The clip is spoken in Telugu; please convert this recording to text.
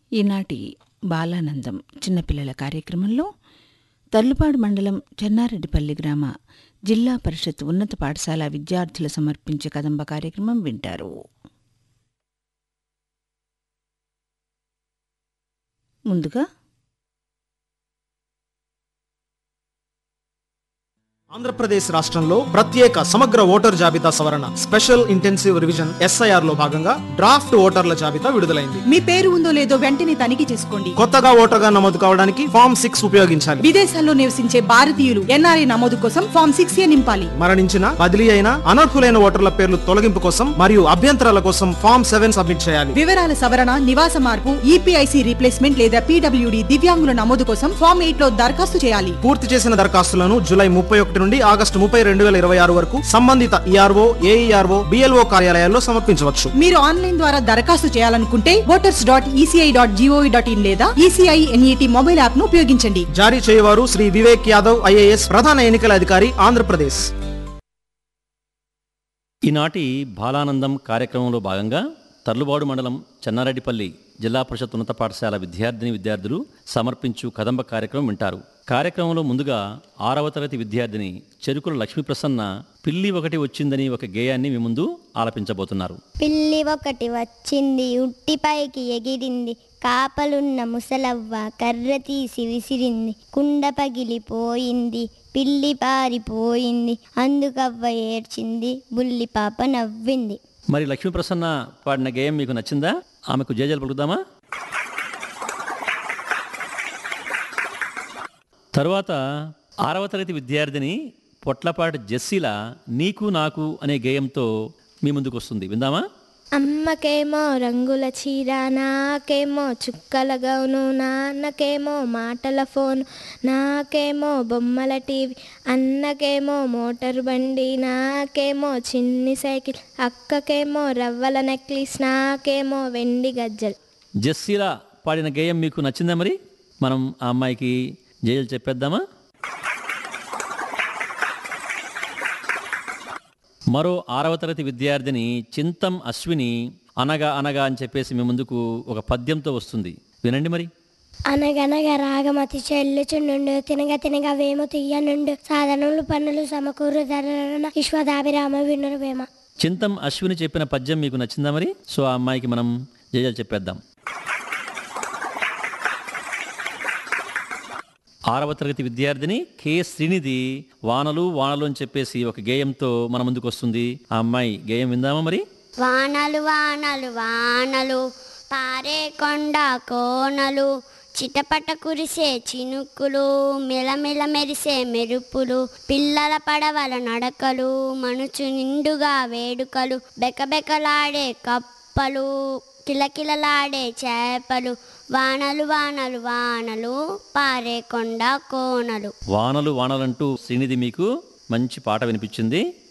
ఈనాటి బాలానందం చిన్నపిల్లల కార్యక్రమంలో తర్లుపాడు మండలం చెన్నారెడ్డిపల్లి గ్రామ జిల్లా పరిషత్ ఉన్నత పాఠశాల విద్యార్థులు సమర్పించే కదంబ కార్యక్రమం వింటారు ముందుగా ఆంధ్రప్రదేశ్ రాష్ట్రంలో ప్రత్యేక సమగ్ర ఓటర్ జాబితా సవరణ స్పెషల్ ఇంటెన్సివ్ రివిజన్ ఎస్ఐఆర్ లో భాగంగా డ్రాఫ్ట్ ఓటర్ల జాబితా విడుదలైంది మీ పేరు ఉందో లేదో వెంటనే తనిఖీ చేసుకోండి కొత్తగా ఓటర్గా నమోదు కావడానికి ఫామ్ సిక్స్ ఉపయోగించాలి విదేశాల్లో నివసించే భారతీయులు ఎన్ఆర్ఐ నమోదు కోసం ఫామ్ సిక్స్ ఏ నింపాలి మరణించిన బదిలీ అయిన అనర్హులైన ఓటర్ల పేర్లు తొలగింపు కోసం మరియు అభ్యంతరాల కోసం ఫామ్ సెవెన్ సబ్మిట్ చేయాలి వివరాల సవరణ నివాస మార్పు ఈపీఐసి రీప్లేస్మెంట్ లేదా పీడబ్ల్యూడి దివ్యాంగుల నమోదు కోసం ఫామ్ ఎయిట్ లో దరఖాస్తు చేయాలి పూర్తి చేసిన దరఖాస్తులను జూలై ముప్పై ఒకటి నుండి ఆగస్టు ముప్పై రెండు వేల ఇరవై ఆరు వరకు సంబంధిత ఈఆర్ఓ ఏఈఆర్ఓ బిఎల్ఓ కార్యాలయాల్లో సమర్పించవచ్చు మీరు ఆన్లైన్ ద్వారా దరఖాస్తు చేయాలనుకుంటే voters dot ECI dot GOV dot in లేదా ఈసీఐ ఎన్ఈటి మొబైల్ యాప్ ను ఉపయోగించండి జారీ చేయవారు శ్రీ వివేక్ యాదవ్ ఐఏఎస్ ప్రధాన ఎన్నికల అధికారి ఆంధ్రప్రదేశ్ ఈనాటి బాలానందం కార్యక్రమంలో భాగంగా తర్లుబాడు మండలం చెన్నారెడ్డిపల్లి జిల్లా పరిషత్ ఉన్నత పాఠశాల విద్యార్థిని విద్యార్థులు సమర్పించు కదంబ కార్యక్రమం వింటారు కార్యక్రమంలో ముందుగా ఆరవ తరగతి విద్యార్థిని చెరుకుల లక్ష్మీ ప్రసన్న పిల్లి ఒకటి వచ్చిందని ఒక గేయాన్ని మీ ముందు ఆలపించబోతున్నారు పిల్లి ఒకటి వచ్చింది ఉట్టిపైకి ఎగిరింది కాపలున్న ముసలవ్వ కర్ర తీసి విసిరింది కుండ పగిలిపోయింది పిల్లి పారిపోయింది అందుకవ్వ ఏడ్చింది బుల్లి పాప నవ్వింది మరి లక్ష్మీ ప్రసన్న పాడిన గేయం మీకు నచ్చిందా ఆమెకు జేజలు పలుకుదామా తరువాత ఆరవ తరగతి విద్యార్థిని పొట్లపాటి జెస్సీల నీకు నాకు అనే గేయంతో మీ ముందుకు వస్తుంది విందామా అమ్మకేమో రంగుల చీర నాకేమో చుక్కల గౌను నాన్నకేమో మాటల ఫోన్ నాకేమో బొమ్మల టీవీ అన్నకేమో మోటార్ బండి నాకేమో చిన్ని సైకిల్ అక్కకేమో రవ్వల నెక్లెస్ నాకేమో వెండి గజ్జలు జెస్సీల పాడిన గేయం మీకు నచ్చిందా మరి మనం ఆ అమ్మాయికి జేజలు చెప్పేద్దామా మరో ఆరవ తరగతి విద్యార్థిని చింతం అశ్విని అనగా అనగా అని చెప్పేసి మీ ముందుకు ఒక పద్యంతో వస్తుంది వినండి మరి అనగనగ రాగమతి చెల్లుచుండు తినగ తినగ వేము తీయనుండు సాధనలు పన్నులు సమకూరు ధరణ విశ్వదాభిరామ వినురు వేమ చింతం అశ్విని చెప్పిన పద్యం మీకు నచ్చిందా మరి సో ఆ అమ్మాయికి మనం జేజలు చెప్పేద్దాం ఆరవ తరగతి విద్యార్థిని కె శ్రీనిధి వానలు వానలు అని చెప్పేసి ఒక గేయంతో మన ముందుకు వస్తుంది ఆ అమ్మాయి గేయం విందామా మరి వానలు వానలు వానలు పారే కొండ కోనలు చిటపట కురిసే చినుకులు మెలమెల మెరిసే మెరుపులు పిల్లల పడవల నడకలు మనుచు నిండుగా వేడుకలు బెకబెకలాడే కప్పలు కిలకిలలాడే చేపలు వానలు వానలు వానలు పారే కొండ కోనలు వానలు వానలంటూ శ్రీనిధి మీకు మంచి పాట వినిపించింది